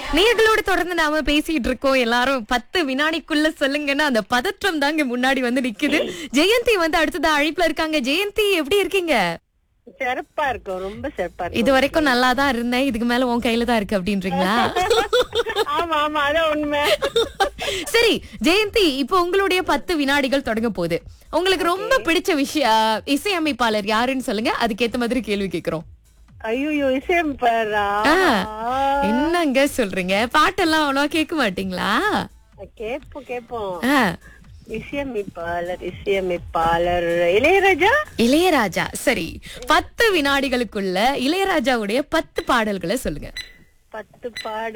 நேர்களோடு தொடர்ந்து நாம பேசிட்டு இருக்கோம் எல்லாரும் பத்து வினாடிக்குள்ள சொல்லுங்கன்னா அந்த பதற்றம் தாங்க முன்னாடி வந்து நிக்குது ஜெயந்தி வந்து அடுத்ததா அழைப்புல இருக்காங்க ஜெயந்தி எப்படி இருக்கீங்க சிறப்பா இருக்கும் ரொம்ப சிறப்பா இருக்கும் இது வரைக்கும் நல்லா தான் இருந்தேன் இதுக்கு மேல உன் கையில தான் இருக்கு அப்படின்றீங்களா ஆமா ஆமா அதான் உண்மை சரி ஜெயந்தி இப்போ உங்களுடைய பத்து வினாடிகள் தொடங்க போகுது உங்களுக்கு ரொம்ப பிடிச்ச விஷய இசையமைப்பாளர் யாருன்னு சொல்லுங்க அதுக்கேத்த மாதிரி கேள்வி கேக்குறோம் ஐயோ இசையமைப்பாரா ஆ, என்னங்க சொல்றீங்க பாட்டெல்லாம் அவ்வளவா கேட்க மாட்டீங்களா கேப்போம் கேப்போம் ஆ, இசையமைப்பாளர் இசையமைப்பாளர் இளையராஜா இளையராஜா சரி பத்து வினாடிகளுக்குள்ள இளையராஜாவுடைய பத்து பாடல்களை சொல்லுங்க பத்து பாட